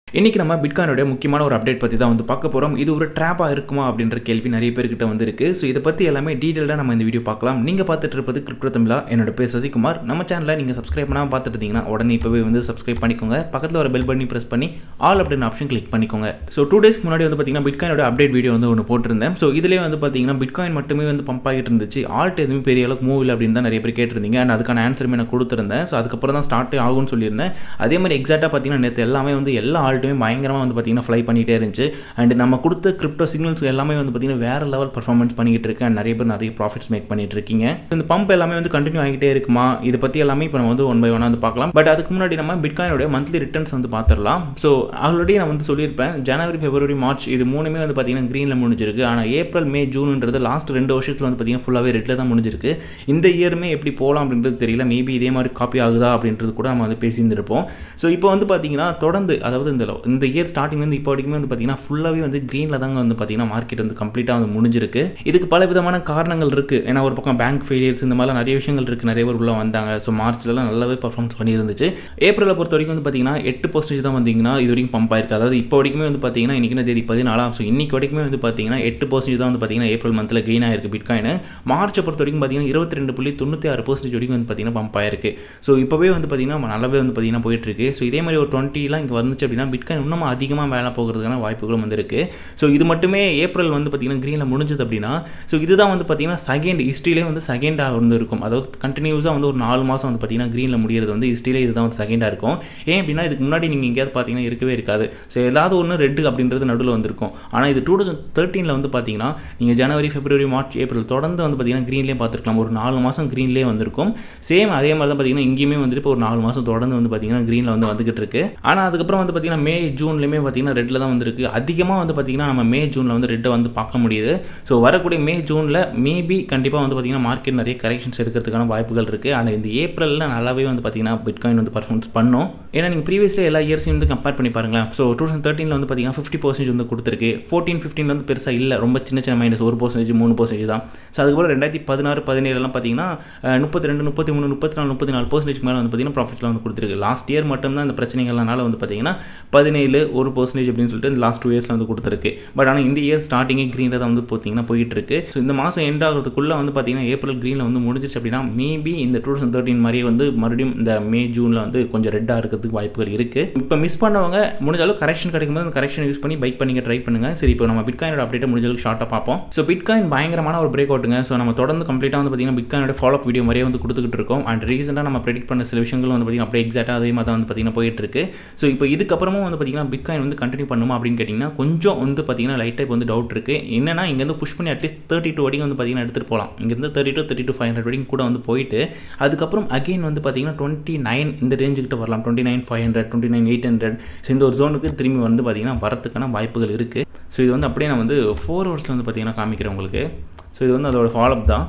இன்றைக்கி நம்ம பிட்காயினோட முக்கியமான ஒரு அப்டேட் பற்றி தான் வந்து பார்க்க போகிறோம் இது ஒரு ட்ராப்பாக இருக்குமா அப்படின்ற கேள்வி நிறைய பேர்கிட்ட வந்து இருக்குது ஸோ இதை பற்றி எல்லாமே டீட்டெயிலாக நம்ம இந்த வீடியோ பார்க்கலாம் நீங்கள் பார்த்துட்டு இருப்பது கிரிப்டோ தமிழா என்னோட பேர் சசிகுமார் நம்ம சேனலில் நீங்கள் சப்ஸ்கிரைப் பண்ணாமல் பார்த்துட்டு இருந்தீங்கன்னா உடனே இப்போவே வந்து சப்ஸ்கிரைப் பண்ணிக்கோங்க பக்கத்தில் ஒரு பெல் பண்ணி ப்ரெஸ் பண்ணி ஆல் அப்படின்னு ஆப்ஷன் கிளிக் பண்ணிக்கோங்க ஸோ டூ டேஸ்க்கு முன்னாடி வந்து பார்த்தீங்கன்னா பிட்காயினோட அப்டேட் வீடியோ வந்து ஒன்று போட்டிருந்தேன் ஸோ இதிலே வந்து பார்த்தீங்கன்னா பிட்காயின் மட்டுமே வந்து பம்ப் ஆகிட்டு இருந்துச்சு ஆல்ட் எதுவுமே பெரிய அளவுக்கு மூவ் இல்லை அப்படின்னு தான் நிறைய பேர் கேட்டிருந்தீங்க அண்ட் அதுக்கான ஆன்சருமே நான் கொடுத்துருந்தேன் ஸோ அதுக்கப்புறம் தான் ஸ்டார்ட் ஆகும்னு சொல்லியிருந்தேன் அதே மாதிரி எக்ஸாக்டாக பார்த்தீங்கன்னா நேற்று எல்லாமே வந்து எல்லா ஆல்ட்டுமே பயங்கரமாக வந்து பார்த்தீங்கன்னா ஃப்ளை பண்ணிகிட்டே இருந்துச்சு அண்ட் நம்ம கொடுத்த கிரிப்டோ சிக்னல்ஸ் எல்லாமே வந்து பார்த்தீங்கன்னா வேறு லெவல் பர்ஃபார்மன்ஸ் பண்ணிக்கிட்டு இருக்கு அண்ட் நிறைய பேர் நிறைய ப்ராஃபிட்ஸ் மேக் பண்ணிட்டு இருக்கீங்க இந்த பம்ப் எல்லாமே வந்து கண்டினியூ ஆகிட்டே இருக்குமா இதை பற்றி எல்லாமே இப்போ நம்ம வந்து ஒன் பை ஒன்னாக வந்து பார்க்கலாம் பட் அதுக்கு முன்னாடி நம்ம பிட்காயினோட மந்த்லி ரிட்டர்ன்ஸ் வந்து பார்த்துடலாம் ஸோ ஆல்ரெடி நான் வந்து சொல்லியிருப்பேன் ஜனவரி பிப்ரவரி மார்ச் இது மூணுமே வந்து பார்த்தீங்கன்னா க்ரீனில் முடிஞ்சிருக்கு ஆனால் ஏப்ரல் மே ஜூன்ன்றது லாஸ்ட் ரெண்டு வருஷத்தில் வந்து பார்த்தீங்கன்னா ஃபுல்லாகவே ரெட்டில் தான் முடிஞ்சிருக்கு இந்த இயருமே எப்படி போகலாம் அப்படின்றது தெரியல மேபி இதே மாதிரி காப்பி ஆகுதா அப்படின்றது கூட நம்ம வந்து பேசியிருந்திருப்போம் ஸோ இப்போ வந்து பார்த்தீங்கன்னா தொடர்ந்து அதாவது இந்த இந்த இயர் ஸ்டார்டிங் வந்து இப்போ வரைக்குமே வந்து பார்த்தீங்கன்னா ஃபுல்லாகவே வந்து க்ரீனில் தாங்க வந்து பார்த்தீங்கன்னா மார்க்கெட் வந்து கம்ப்ளீட்டாக வந்து முடிஞ்சிருக்கு இதுக்கு பல விதமான காரணங்கள் இருக்குது ஏன்னா ஒரு பக்கம் பேங்க் ஃபெயிலியர்ஸ் இந்த மாதிரிலாம் நிறைய விஷயங்கள் இருக்குது நிறைய பேர் உள்ள வந்தாங்க ஸோ மார்ச்லலாம் நல்லாவே பர்ஃபார்மன்ஸ் பண்ணியிருந்துச்சு ஏப்ரலை பொறுத்த வரைக்கும் வந்து பார்த்தீங்கன்னா எட்டு பர்சன்டேஜ் தான் வந்தீங்கன்னா இது வரைக்கும் பம்ப் ஆயிருக்கு அதாவது இப்போ வரைக்குமே வந்து பார்த்தீங்கன்னா இன்றைக்கி தேதி பதினாலாம் ஸோ இன்னைக்கு வரைக்குமே வந்து பார்த்தீங்கன்னா எட்டு பர்சன்டேஜ் தான் வந்து பார்த்தீங்கன்னா ஏப்ரல் மந்தில் கெயின் ஆயிருக்கு பிட்காயின் மார்ச்சை பொறுத்த வரைக்கும் பார்த்தீங்கன்னா இருபத்தி ரெண்டு புள்ளி தொண்ணூற்றி ஆறு பர்சன்டேஜ் வரைக்கும் வந்து பார்த்தீங்கன்னா பம்ப் ஆயிருக்கு ஸோ இப்போவே வந்து பார்த்தீங்கன்னா நல்லாவே வந்து பார்த்தீங்கன்னா போயிட்டு இருக்கு ஸோ இதே மாதிரி ஒரு டுவெண்ட்டிலாம் இங்கே வந்துச்சு அப்படின்னா பிட்காயின் இன்னும் அதிகமாக மேலே போகிறதுக்கான வாய்ப்புகளும் வந்து இருக்குது ஸோ இது மட்டுமே ஏப்ரல் வந்து பார்த்தீங்கன்னா க்ரீனில் முடிஞ்சது அப்படின்னா ஸோ இதுதான் வந்து பார்த்தீங்கன்னா செகண்ட் ஹிஸ்ட்ரியிலே வந்து செகண்டாக வந்து இருக்கும் அதாவது கண்டினியூஸாக வந்து ஒரு நாலு மாதம் வந்து பார்த்தீங்கன்னா க்ரீனில் முடிகிறது வந்து ஹிஸ்ட்ரியிலே இதுதான் வந்து செகண்டாக இருக்கும் ஏன் அப்படின்னா இதுக்கு முன்னாடி நீங்கள் எங்கேயாவது பார்த்தீங்கன்னா இருக்கவே இருக்காது ஸோ ஏதாவது ஒன்று ரெட்டு அப்படின்றது நடுவில் வந்திருக்கும் ஆனால் இது டூ தௌசண்ட் தேர்ட்டீனில் வந்து பார்த்தீங்கன்னா நீங்கள் ஜனவரி பிப்ரவரி மார்ச் ஏப்ரல் தொடர்ந்து வந்து பார்த்தீங்கன்னா க்ரீன்லேயே பார்த்துருக்கலாம் ஒரு நாலு மாதம் க்ரீன்லேயே வந்திருக்கும் சேம் அதே மாதிரி தான் பார்த்தீங்கன்னா இங்கேயுமே வந்துட்டு இப்போ ஒரு நாலு மாதம் தொடர்ந்து வந்து பார்த்தீங்கன்னா க்ரீனில் வந்து வந்துகிட்டு இருக்கு ஆனால் அதுக்கப்புறம் வந்து பார்த்தீங்கன்னா மே ஜூன்லேயுமே பார்த்தீங்கன்னா ரெட்டில் தான் வந்திருக்கு அதிகமாக வந்து பார்த்தீங்கன்னா நம்ம மே ஜூனில் வந்து ரெட்டை வந்து பார்க்க முடியுது ஸோ வரக்கூடிய மே ஜூனில் மேபி கண்டிப்பாக வந்து பார்த்தீங்கன்னா மார்க்கெட் நிறைய கரெக்ஷன்ஸ் எடுக்கிறதுக்கான வாய்ப்புகள் இருக்குது ஆனால் இந்த ஏப்ரலில் நல்லாவே வந்து பார்த்தீங்கன்னா பிட்காயின் வந்து பர்ஃபார்மன்ஸ் பண்ணும் ஏன்னா நீங்கள் ப்ரீவியஸில் எல்லா இயர்ஸையும் வந்து கம்பேர் பண்ணி பாருங்களேன் ஸோ டூ தௌசண்ட் தேர்ட்டினில் வந்து பார்த்தீங்கன்னா ஃபிஃப்டி பர்சன்டேஜ் வந்து கொடுத்துருக்கு ஃபோர்டீன் ஃபிஃப்டின் வந்து பெருசாக இல்லை ரொம்ப சின்ன சின்ன மைனஸ் ஒரு பர்சன்டேஜ் மூணு பர்சன்டேஜ் தான் ஸோ அதுக்கப்புறம் ரெண்டாயிரத்தி பதினாறு பதினேழுலாம் பார்த்தீங்கன்னா முப்பத்தி ரெண்டு முப்பத்தி மூணு முப்பத்தி நாலு முப்பத்தி நாலு பர்சன்டேஜ் மேலே வந்து பார்த்தீங்கன்னா ப்ராஃபிட்டில் வந்து கொடுத்துருக்கு லாஸ்ட் இயர் மட்டும்தான் இந்த பிரச்சனைகள்னால வந்து பார்த்தீங்கன்னா பதினேழு ஒரு பர்சன்டேஜ் அப்படின்னு சொல்லிட்டு இந்த லாஸ்ட் டூ இயர்ஸில் வந்து கொடுத்துருக்கு பட் ஆனால் இந்த இயர் ஸ்டார்டிங்கே க்ரீனில் தான் வந்து பார்த்தீங்கன்னா போயிட்டு இருக்கு ஸோ இந்த மாதம் எண்ட் ஆகிறதுக்குள்ளே வந்து பார்த்தீங்கன்னா ஏப்ரல் க்ரீனில் வந்து முடிஞ்சிச்சு அப்படின்னா மேபி இந்த டூ தௌசண்ட் தேர்ட்டின் மாதிரியே வந்து மறுபடியும் இந்த மே ஜூனில் வந்து கொஞ்சம் ரெட்டாக இருக்கிறதுக்கு வாய்ப்புகள் இருக்குது இப்போ மிஸ் பண்ணவங்க முடிஞ்சாலும் கரெக்ஷன் கிடைக்கும்போது அந்த கரெக்ஷன் யூஸ் பண்ணி பைக் பண்ணிக்க ட்ரை பண்ணுங்கள் சரி இப்போ நம்ம பிட்காயினோட அப்டேட்டை முடிஞ்சளவுக்கு ஷார்ட்டாக பார்ப்போம் ஸோ பிட்காயின் பயங்கரமான ஒரு பிரேக் அவுட்டுங்க ஸோ நம்ம தொடர்ந்து கம்ப்ளீட்டாக வந்து பார்த்தீங்கன்னா பிட்காயினோட ஃபாலோ அப் வீடியோ மாதிரியே வந்து கொடுத்துக்கிட்டு இருக்கோம் அண்ட் ரீசெண்டாக நம்ம ப்ரெடிக்ட் பண்ண சில விஷயங்களும் வந்து பார்த்தீங்கன்னா அப்படியே எக்ஸாக்டாக அதே மாதிரி தான் வந்து பார்த்தீங்கன்னா போயிட்டு இருக்கு ஸோ இப்போ இதுக்கப்புறமும் வந்து பார்த்தீங்கன்னா பிட்காயின் வந்து கண்டினியூ பண்ணுமா அப்படின்னு கேட்டிங்கன்னா கொஞ்சம் வந்து பார்த்தீங்கன்னா லைட்டாக இப்போ வந்து டவுட் இருக்குது என்னன்னா இங்கேருந்து புஷ் பண்ணி அட்லீஸ்ட் தேர்ட்டி டூ வரைக்கும் வந்து பார்த்தீங்கன்னா எடுத்துகிட்டு போகலாம் இங்கேருந்து thirty two thirty two five hundred வரைக்கும் கூட வந்து போயிட்டு அதுக்கப்புறம் அகெயின் வந்து பார்த்தீங்கன்னா டுவெண்ட்டி நைன் இந்த ரேஞ்சுக்கிட்ட வரலாம் twenty nine five hundred twenty nine eight hundred so இந்த ஒரு ஜோனுக்கு திரும்பி வந்து பார்த்தீங்கன்னா வரத்துக்கான வாய்ப்புகள் இருக்குது ஸோ இது வந்து அப்படியே நான் வந்து ஃபோர் ஹவர்ஸில் வந்து பார்த்தீங்கன்னா காமிக்கிறேன் உங்களுக்கு ஸோ இது வந்து அதோட ஃபாலோஅப் தான்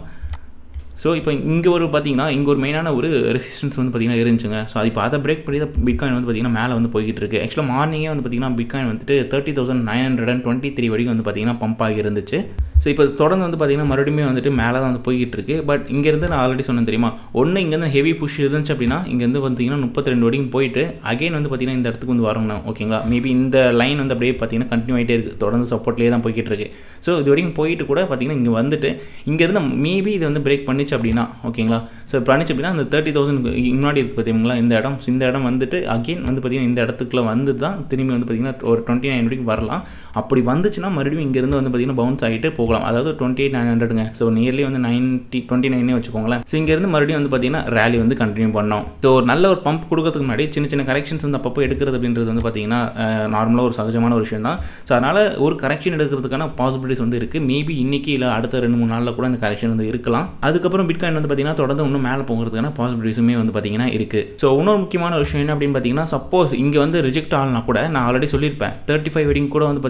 ஸோ இப்போ இங்கே ஒரு பார்த்தீங்கன்னா இங்கே ஒரு மெயினான ஒரு ரெசிஸ்டன்ஸ் வந்து பார்த்தீங்கன்னா இருந்துச்சுங்க ஸோ அது இப்போ அதை பிரேக் பண்ணி தான் பிட்காயின் வந்து பார்த்தீங்கன்னா மேலே வந்து போய்கிட்டு இருக்கு ஆக்சுவலாக மார்னிங்கே வந்து பார்த்தீங்கன்னா பிட்காயின் வந்துட்டு thirty thousand nine hundred and twenty three வரைக்கும் வந்து பார்த்தீங்கன்னா பம்ப் ஆகி இருந்துச்சு ஸோ இப்போ தொடர்ந்து வந்து பார்த்தீங்கன்னா மறுபடியும் வந்துட்டு மேலே தான் வந்து போய்கிட்டு இருக்கு பட் இங்கேருந்து நான் ஆல்ரெடி சொன்னேன் தெரியுமா ஒன்று இங்கேருந்து ஹெவி புஷ் இருந்துச்சு அப்படின்னா இங்கேருந்து பார்த்தீங்கன்னா முப்பத்தி ரெண்டு வரைக்கும் போயிட்டு அகைன் வந்து பார்த்தீங்கன்னா இந்த இடத்துக்கு வந்து வரணும் ஓகேங்களா மேபி இந்த லைன் வந்து அப்படியே பார்த்தீங்கன்னா கண்டினியூ ஆகிட்டே இருக்குது தொடர்ந்து சப்போர்ட்லேயே தான் போய்கிட்டு இருக்கு ஸோ இது வரைக்கும் போயிட்டு கூட பார்த்தீங்கன்னா இங்கே வந்துட்டு இங்கேருந்து மேபி இது வந்து பிரேக் பண்ணிச்சு அப்படின்னா ஓகேங்களா ஸோ பண்ணிச்சு அப்படின்னா அந்த தேர்ட்டி தௌசண்ட் முன்னாடி இருக்குது பார்த்தீங்களா இந்த இடம் இந்த இடம் வந்துட்டு அகெயின் வந்து பார்த்தீங்கன்னா இந்த இடத்துக்குள்ள வந்து தான் திரும்பி வந்து பார்த்தீங்கன்னா ஒரு டுவெண்ட்டி நைன் வரைக்கும் வரலாம் அப்படி வந்துச்சுன்னா மறுபடியும் இங்கேருந்து வந்து பார்த்தீங்கன்னா பவுன்ஸ் ஆகிட்டு போகலாம் அதாவது டுவெண்ட்டி எயிட் நைன் ஹண்ட்ரடுங்க ஸோ நியர்லி வந்து நைன்ட்டி டுவெண்ட்டி நைனே வச்சுக்கோங்களேன் ஸோ இங்கேருந்து மறுபடியும் வந்து பார்த்தீங்கன்னா ரேலி வந்து கண்டினியூ பண்ணோம் ஸோ ஒரு நல்ல ஒரு பம்ப் கொடுக்கறதுக்கு முன்னாடி சின்ன சின்ன கரெக்ஷன்ஸ் வந்து அப்பப்போ எடுக்கிறது அப்படின்றது வந்து பார்த்தீங்கன்னா நார்மலாக ஒரு சகஜமான ஒரு விஷயம் தான் ஸோ அதனால் ஒரு கரெக்ஷன் எடுக்கிறதுக்கான பாசிபிலிட்டிஸ் வந்து இருக்குது மேபி இன்றைக்கி இல்லை அடுத்த ரெண்டு மூணு நாளில் கூட அந்த கரெக்ஷன் வந்து இருக்கலாம் அதுக்கப்புறம் பிட்காயின் வந்து பார்த்தீங்கன்னா தொடர்ந்து இன்னும் மேலே போகிறதுக்கான பாசிபிலிட்டிஸுமே வந்து பார்த்தீங்கன்னா இருக்குது ஸோ இன்னொரு முக்கியமான விஷயம் என்ன அப்படின்னு பார்த்தீங்கன்னா சப்போஸ் இங்கே வந்து ரிஜெக்ட் ஆகலாம் கூட நான் ஆல்ரெடி சொல்லியிருப்பேன் தேர்ட்டி ஃபைவ் வரைக்கும் கூட வந்து பார்த்தீங்கன்னா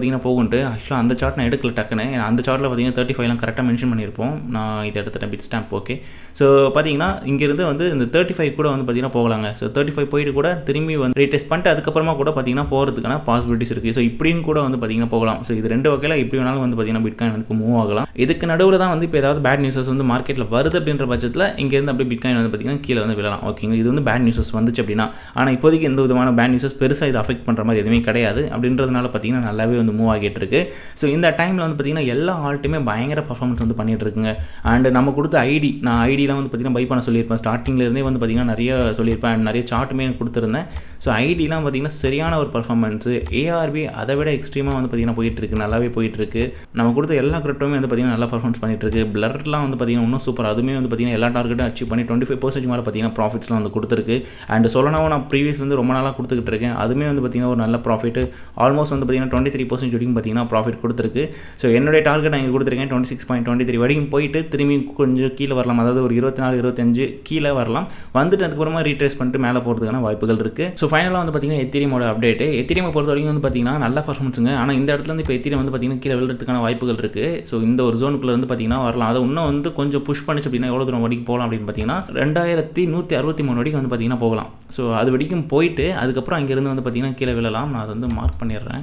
பார்த்தீங்கன்னா போகுன்ட்டு ஆக்சுவலாக அந்த சார்ட் நான் எடுக்கல டக்குன்னு ஏன்னா அந்த சார்ட்டில் பார்த்தீங்கன்னா தேர்ட்டி ஃபைவ்லாம் கரெக்டாக மென்ஷன் பண்ணியிருப்போம் நான் இதை எடுத்துட்டேன் பிட் ஸ்டாம்ப் ஓகே ஸோ பார்த்தீங்கன்னா இங்கேருந்து வந்து இந்த தேர்ட்டி ஃபைவ் கூட வந்து பார்த்தீங்கன்னா போகலாங்க ஸோ தேர்ட்டி ஃபைவ் போயிட்டு கூட திரும்பி வந்து ரீடெஸ்ட் பண்ணிட்டு அதுக்கப்புறமா கூட பார்த்தீங்கன்னா போகிறதுக்கான பாசிபிலிட்டிஸ் இருக்குது ஸோ இப்படியும் கூட வந்து பார்த்தீங்கன்னா போகலாம் ஸோ இது ரெண்டு வகையில் எப்படி வேணாலும் வந்து பார்த்தீங்கன்னா பிட்காயின் வந்து மூவ் ஆகலாம் இதுக்கு நடுவில் தான் வந்து இப்போ ஏதாவது பேட் நியூஸஸ் வந்து மார்க்கெட்டில் வருது அப்படின்ற பட்சத்தில் இங்கேருந்து அப்படியே பிட்காயின் வந்து பார்த்தீங்கன்னா கீழே வந்து விழலாம் ஓகேங்க இது வந்து பேட் நியூஸஸ் வந்துச்சு அப்படின்னா ஆனால் இப்போதைக்கு எந்த விதமான பேட் நியூஸஸ் பெருசாக இது அஃபெக்ட் பண்ணுற மாதிரி எதுவுமே கிடையாது அப்படின்றதுனால பார்த்தீங்கன்னா நல்லாவே வந்து மூவ் ஆகிட்டு இருக்கு ஸோ இந்த டைமில் வந்து பார்த்தீங்கன்னா எல்லா ஆல்ட்டுமே பயங்கர பர்ஃபார்மன்ஸ் வந்து பண்ணிட்டு இருக்குங்க அண்ட் நம்ம கொடுத்த ஐடி நான் ஐடிலாம் வந்து பார்த்தீங்கன்னா பை பண்ண சொல்லியிருப்பேன் ஸ்டார்டிங்ல இருந்தே வந்து பார்த்தீங்கன்னா நிறைய சொல்லியிருப்பேன் and நிறைய சார்ட்டுமே கொடுத்துருந்தேன் ஸோ ஐடிலாம் பார்த்தீங்கன்னா சரியான ஒரு பர்ஃபார்மன்ஸு ஏஆர்பி அதை விட எக்ஸ்ட்ரீமாக வந்து பார்த்தீங்கன்னா போயிட்டு இருக்கு நல்லாவே போயிட்டு இருக்கு நம்ம கொடுத்த எல்லா கிரிப்டோமே வந்து பார்த்தீங்கன்னா நல்லா பர்ஃபார்மன்ஸ் பண்ணிட்டு இருக்கு பிளர்லாம் வந்து பார்த்தீங்கன்னா இன்னும் சூப்பர் அதுவுமே வந்து பார்த்தீங்கன்னா எல்லா டார்கெட்டும் அச்சீவ் பண்ணி டுவெண்ட்டி ஃபைவ் பர்சன்ட் மேலே பார்த்தீங்கன்னா ப்ராஃபிட்ஸ்லாம் வந்து கொடுத்துருக்கு அண்ட் சொல்லனாவும் நான் ப்ரீவியஸ் வந்து ரொம்ப நாளாக கொடுத்துக்கிட்டு இருக்கேன் அதுவுமே வந்து பார்த்தீங்கன்னா ஒரு நல்ல ப்ராஃபிட் ஆல்மோஸ்ட் வந்து பார்த்தீங்கன்னா டுவெண்ட்டி த்ரீ பர்சன்ட் வரைக்கும் பார்த்தீங்கன்னா ப்ராஃபிட் கொடுத்துருக்கு ஸோ என்னுடைய டார்கெட் நான் இங்கே கொடுத்துருக்கேன் twenty six point twenty three வரைக்கும் போயிட்டு திரும்பி கொஞ்சம் கீழே வரலாம் அதாவது ஒரு இருபத்தி நாலு இருபத்தஞ்சு கீழே வரலாம் வந்துட்டு அதுக்கப்புறமா ரீட்ரேஸ் பண்ணிட்டு மேலே போகிறதுக்கான வாய்ப்புகள் இருக்குது ஸோ ஃபைனலாக வந்து பார்த்தீங்கன்னா எத்திரியமோட அப்டேட் எத்திரியமை பொறுத்த வரைக்கும் வந்து பார்த்தீங்கன்னா நல்ல பர்ஃபார்மன்ஸுங்க ஆனால் இந்த இடத்துல வந்து இப்போ எத்திரியம் வந்து பார்த்தீங்கன்னா கீழே விழுறதுக்கான வாய்ப்புகள் இருக்குது ஸோ இந்த ஒரு ஜோனுக்குள்ளே வந்து பார்த்தீங்கன்னா வரலாம் அதை இன்னும் வந்து கொஞ்சம் புஷ் பண்ணிச்சு அப்படின்னா எவ்வளோ தூரம் வரைக்கும் போகலாம் அப்படின்னு பார்த்தீங்கன்னா ரெண்டாயிரத்தி நூற்றி அறுபத்தி மூணு வரைக்கும் வந்து பார்த்தீங்கன்னா போகலாம் ஸோ அது வரைக்கும் போயிட்டு அதுக்கப்புறம் அங்கேருந்து வந்து பார்த்தீங்கன்னா கீழே விழலாம் நான் அதை வந்து மார்க் பண்ணிடுறேன்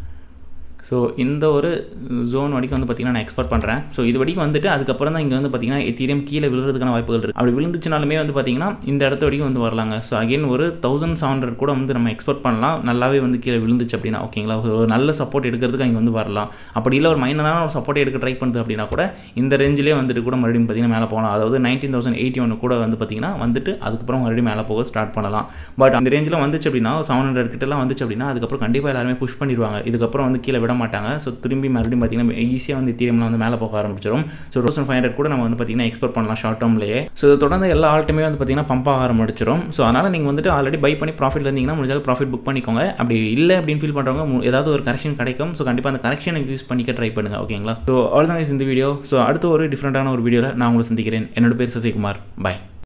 ஸோ இந்த ஒரு ஜோன் வரைக்கும் வந்து பார்த்தீங்கன்னா நான் எக்ஸ்பெக்ட் பண்ணுறேன் ஸோ இது வரைக்கும் வந்துட்டு அதுக்கப்புறம் தான் இங்கே வந்து பார்த்தீங்கன்னா எத்தீரியம் கீழே விழுறதுக்கான வாய்ப்புகள் இருக்குது அப்படி விழுந்துச்சுனாலுமே வந்து பார்த்தீங்கன்னா இந்த இடத்த வரைக்கும் வந்து வரலாங்க ஸோ அகைன் ஒரு தௌசண்ட் செவன் ஹண்ட்ரட் கூட வந்து நம்ம எக்ஸ்பெக்ட் பண்ணலாம் நல்லாவே வந்து கீழே விழுந்துச்சு அப்படின்னா ஓகேங்களா ஒரு நல்ல சப்போர்ட் எடுக்கிறதுக்கு அங்கே வந்து வரலாம் அப்படி இல்லை ஒரு மைனரான ஒரு சப்போர்ட் எடுக்க ட்ரை பண்ணுது அப்படின்னா கூட இந்த ரேஞ்சிலே வந்துட்டு கூட மறுபடியும் பார்த்தீங்கன்னா மேலே போகலாம் அதாவது நைன்டீன் தௌசண்ட் எயிட்டி ஒன்று கூட வந்து பார்த்தீங்கன்னா வந்துட்டு அதுக்கப்புறம் மறுபடியும் மேலே போக ஸ்டார்ட் பண்ணலாம் பட் அந்த ரேஞ்சில் வந்துச்சு அப்படின்னா செவன் ஹண்ட்ரட் கிட்டலாம் வந்துச்சு அப்படின்னா அதுக்கப்புறம் கண்டிப்பாக எல்லாருமே புஷ் பண்ணிடுவாங்க இதுக்கப்புறம் வந்து கீழே விட மாட்டாங்க ஸோ திரும்பி மறுபடியும் பார்த்தீங்கன்னா ஈஸியாக வந்து தீரம்லாம் வந்து மேலே போக ஆரம்பிச்சிடும் ஸோ தௌசண்ட் ஃபைவ் ஹண்ட்ரட் கூட நம்ம வந்து பார்த்தீங்கன்னா எக்ஸ்பெக்ட் பண்ணலாம் ஷார்ட் டேர்ம்லேயே ஸோ இதை தொடர்ந்து எல்லா ஆல்ட்டுமே வந்து பார்த்தீங்கன்னா பம்ப் ஆக ஆரம்பிச்சிடும் ஸோ அதனால் நீங்கள் வந்துட்டு ஆல்ரெடி பை பண்ணி ப்ராஃபிட் இருந்தீங்கன்னா முடிஞ்சாலும் ப்ராஃபிட் புக் பண்ணிக்கோங்க அப்படி இல்லை அப்படின்னு ஃபீல் பண்ணுறவங்க மு- ஏதாவது ஒரு கரெக்ஷன் கிடைக்கும் ஸோ கண்டிப்பாக அந்த கரெக்ஷனை யூஸ் பண்ணிக்க ட்ரை பண்ணுங்க ஓகேங்களா ஸோ அவ்வளோதான் guys இந்த வீடியோ ஸோ அடுத்த ஒரு டிஃப்ரெண்ட்டான ஒரு வீடியோவில் நான் உங்களை சந்திக்கிறேன் என்னோட பேர் சசிகுமார் பாய்